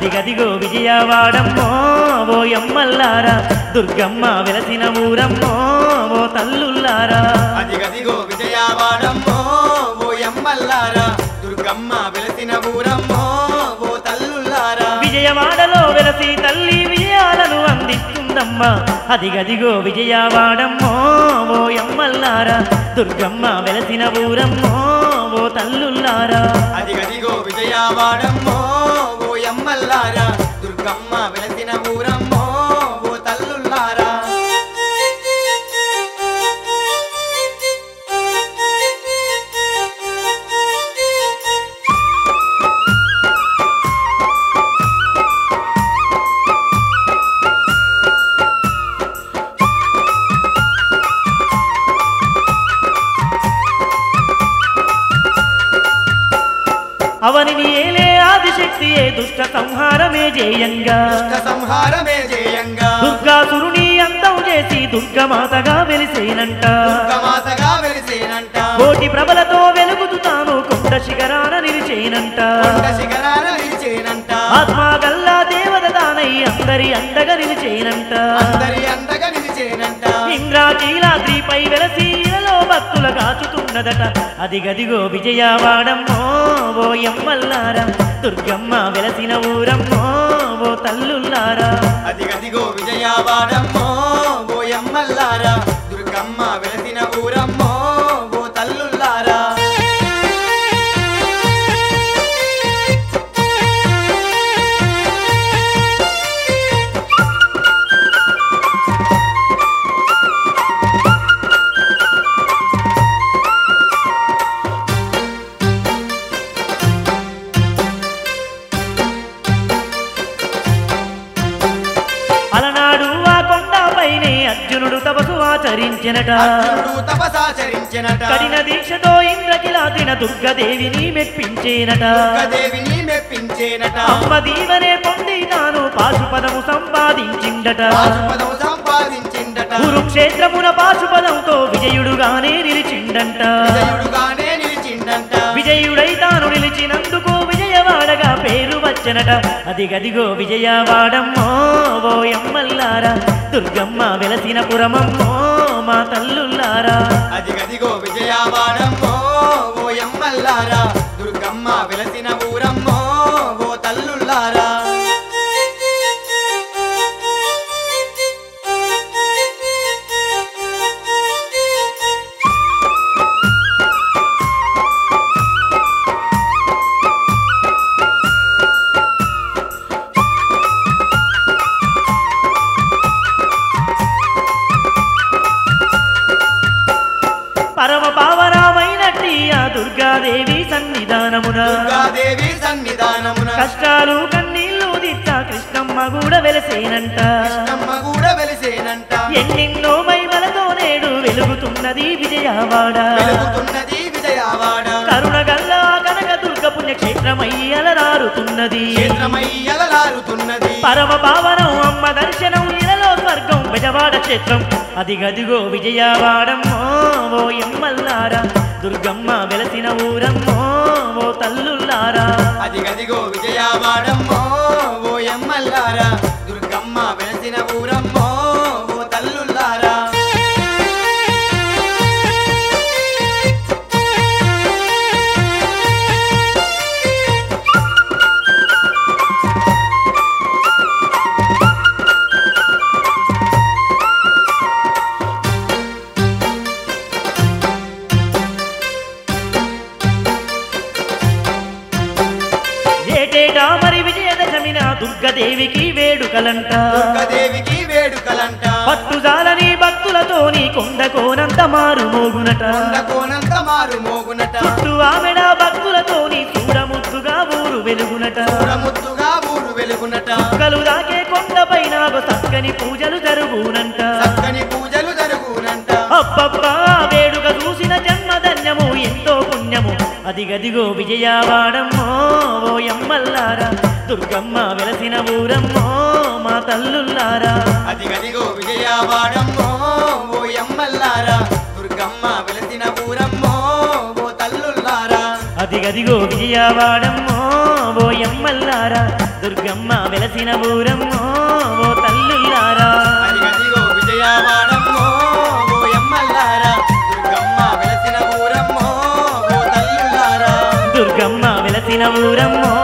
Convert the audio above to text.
అదిగదిగో విజయవాడమ్మో ఓ ఎమ్మల్లారా దుర్గమ్మ వెలసిన ఊరమ్మో ఓ తల్లుల్లారా అదిగదిగో విజయవాడమ్మో ఓ ఎమ్మల్లారా దుర్గమ్మ వెలసిన ఊరమ్మో ఓ తల్లుల్లారా విజయవాడలో వెలసి తల్లి విజయాలను అందిస్తుందమ్మా అదిగదిగో విజయవాడమ్మో ఓ ఎమ్మల్లారా దుర్గమ్మ వెలసిన ఊరమ్మో ఓ తల్లుల్లారా అదిగదిగో విజయవాడమ్మో ఓ ఎమ్మల్లారా దుర్గమ్మ వెలసిన ఊరమ్మో ఓ తల్లుల్లారా అవనిని ఏలే ఆదిశక్తియే దుష్ట సంహారమే జేయంగా దుష్ట సంహారమే జేయంగా దుర్గాసురుని అంతం చేసి దుర్గమాతగా వెలిసేనంట దుర్గమాతగా వెలిసేనంట కోటి ప్రభలతో వెలుగుతూ తాను కొండ శిఖరాన నిలిచేనంట కొండ శిఖరాన నిలిచేనంట ఆత్మగల్లా దేవత తానై అందరి అండగా నిలిచేనంట అందరి అండగా నిలిచేనంట ఇంద్రాకీలాద్రిపై వెలసి ఇలలో భక్తుల కాచుతున్నదట అదిగదిగో విజయవాడమ్మో ఓ ఎమ్మల్లారా దుర్గమ్మ వెలసిన ఊరమ్మో ఓ తల్లుల్లారా అదిగదిగో విజయవాడమ్మో ఓ ఎమ్మల్లారా దుర్గమ్మ వెలసిన ఊరమ్మో ఓ తల్లుల్లారా అలనాడు ఆ కొండపైనే అర్జునుడు తపసు ఆచరించినట అర్జునుడు తపసాచరించెనట కఠిన దీక్షతో ఇంద్రకిలాదిన దుర్గదేవిని మెప్పించేనట దుర్గదేవిని మెప్పించేనట అమ్మ దీవనే పొంది తాను పాశుపదము సంపాదించిండట పాశుపదం సంపాదించిండట కురుక్షేత్రమున పాశుపదంతో విజయుడుగానే నిలిచిండంట విజయుడుగానే నిలిచిండంట విజయుడై తాను నిలిచినందుకు విజయవాడగా పేరు వచ్చనట అదిగదిగో విజయవాడమ్మో ఓ ఎమ్మల్లారా దుర్గమ్మ వెలసిన పురమమ్మో మా తల్లుల్లారా అదిగదిగో విజయవాడమ్మో ఓ ఎమ్మల్లారా దుర్గమ్మ వెలసిన ఊరమ్మో ఓ తల్లుల్లారా పరమ పావనమైనట్టి ఆ దుర్గాదేవి సన్నిధానమున దుర్గాదేవి సన్నిధానమున కష్టాలు కన్నీళ్లు దిట్ట కృష్ణమ్మ కూడా వెలసేనంట కృష్ణమ్మ కూడా వెలిసేనంట ఎన్నెన్నో మైమలతో నేడు వెలుగుతున్నది విజయవాడ వెలుగుతున్నది విజయవాడ కరుణగల్ల కనక దుర్గ పుణ్యక్షేత్రమై అలరారుతున్నది క్షేత్రమయ్యలలారుతున్నది పరమ పావనం అమ్మ దర్శనం ఇలలో స్వర్గం బెజవాడ క్షేత్రం అదిగదిగో విజయవాడమ్మో ఓ ఎమ్మల్లారా దుర్గమ్మ వెలసిన ఊరమ్మో ఓ తల్లుల్లారా అదిగదిగో విజయవాడమ్మో ఓ ఎమ్మల్లారా దుర్గమ్మ వెలసిన ఊరమ్మో ఓ తల్లుల్లారా ఏటేటా మరి విజయదశమిన దుర్గదేవికి వేడుకలంట దుర్గదేవికి వేడుకలంట పట్టుజాలని భక్తులతోని కొండ కోనంత మారు మోగునట కొండ కోనంత మారు మోగునట చుట్టూ ఆమెడ భక్తులతోని చూడముద్దుగా ఊరు వెలుగునట ముద్దుగా ఊరు వెలుగునట కలు దాకే కొండపైన చక్కని పూజలు జరుగునంట చక్కని పూజలు జరుగునంట అబ్బబ్బా వేడుక చూసిన జన్మధన్యము ఎంతో పుణ్యము అదిగదిగో విజయవాడమ్మో ఓ ఎమ్మల్లారా దుర్గమ్మ వెలసిన ఊరమ్మో మా తల్లుల్లారా అదిగదిగో విజయవాడమ్మో ఓ ఎమ్మల్లారా దుర్గమ్మ వెలసిన ఊరమ్మో ఓ తల్లుల్లారా అదిగదిగో విజయవాడమ్మో ఓ ఎమ్మల్లారా దుర్గమ్మ వెలసిన ఊరమ్మో ఓ తల్లుల్లారా అదిగదిగో విజయవాడమ్మో ఓ ఎమ్మల్లారా దుర్గమ్మ వెలసిన ఊరమ్మో ఓ తల్లులారా దుర్గమ్మ వెలసిన ఊరమ్మో